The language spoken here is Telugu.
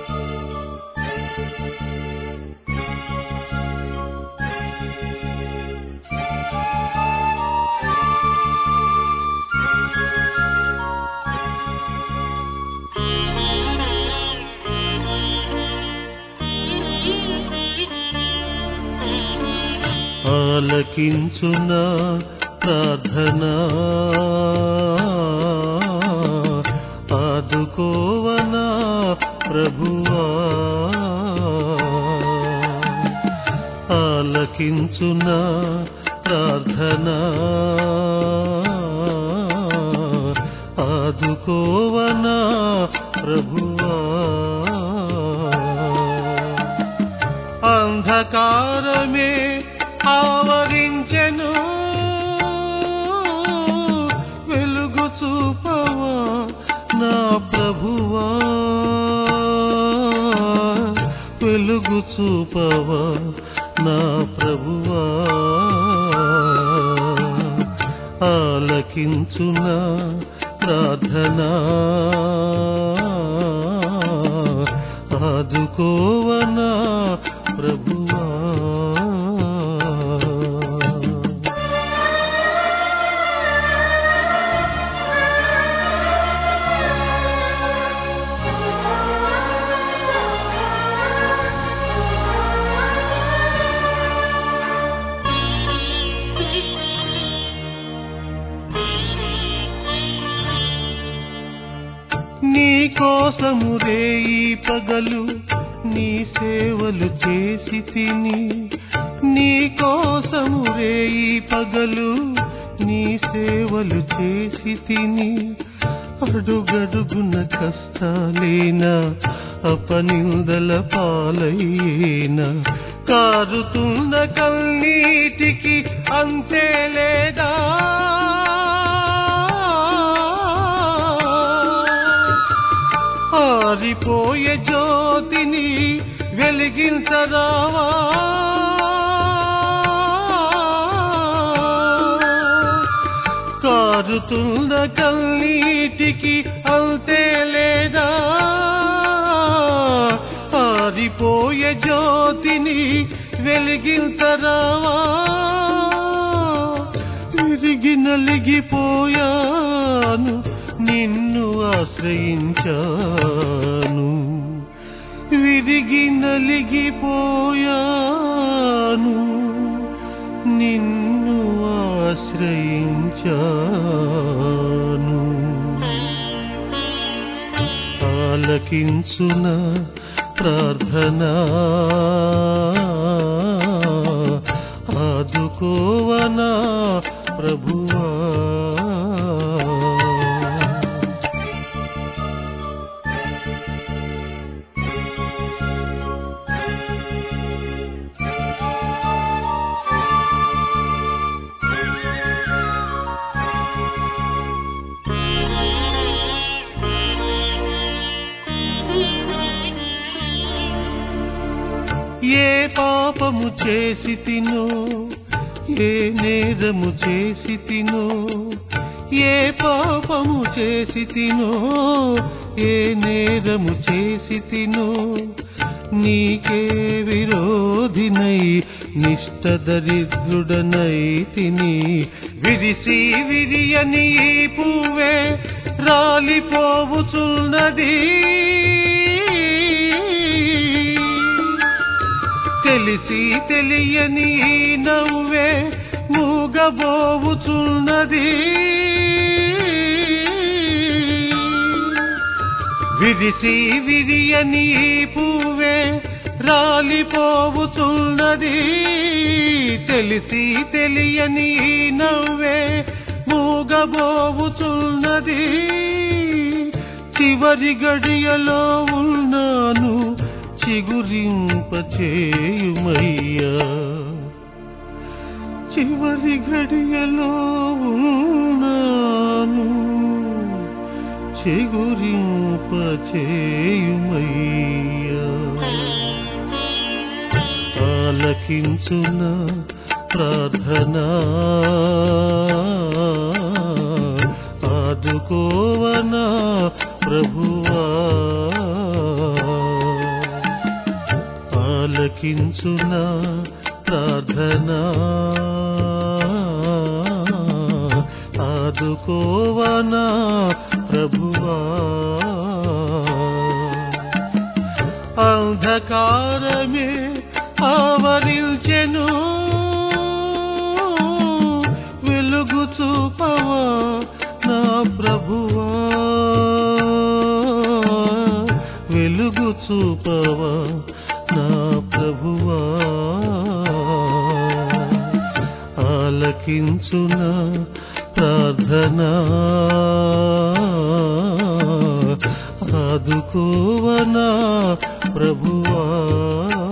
ఆలకించున ప్రార్థన ఆదుకోవనా ప్రభువా ఆలకించున ప్రార్థన ఆదుకోవనా ప్రభువా అంధకారమే ఆవరించెను వెలుగు చూపవా నా ప్రభువా వెలుగు చూపవా నా ప్రభువా ఆలకించున ప్రార్థన ఆదుకోవనా ప్రభువా నీ కోసము రేయి పగలు నీ సేవలు చేసి తిని నీ కోసము రేయి పగలు నీ సేవలు చేసి తిని అడుగడుగున కష్టాలేనా అపనిందల పాలైనా కారుతున్న కన్నీటికి అంతే లేదా ఆరిపోయే జ్యోతిని వెలిగించరావా కారుతున్న కన్నీటికి అంతే లేదా ఆరిపోయే జ్యోతిని వెలిగించరావా విరిగి నలిగిపోయాను నిన్ను ఆశ్రయించాను విరిగి నలిగిపోయాను నిన్ను ఆశ్రయించాను ఆలకించున ప్రార్థన ఆదుకోవనా ప్రభువా ఏ పాపము చేసి తినో ఏ నేరము చేసి తినో ఏ పాపము చేసి తినో ఏ నేరము చేసి తినో నీకే విరోధినై నిష్ట దరిద్రుడనై తిని విరిసి విరియని ఈ పువ్వే రాలిపోవుచున్నది తెలిసి తెలియని ఈ నవ్వే మూగబోవుచున్నది విరిసి విరియని ఈ పువ్వే రాలిపోవుచున్నది తెలిసి తెలియని ఈ నవ్వే మూగబోవుచున్నది చివరి గడియలో ఉన్నాను చిగురింప చేయుమయ్యా చివరి గడియలో ఉన్నాను చిగురింప చేయుమయ్యా ఆలకించున ప్రార్థన ఆదుకోవనా ప్రభువా ఆలకించున ప్రార్థన ఆదుకోవనా ప్రభువా అంధకారమే ఆవరించెను వెలుగు చూపవా నా ప్రభువా వెలుగు చూపవా నా ప్రభువా ఆలకించున ప్రార్థన ఆదుకోవనా ప్రభువా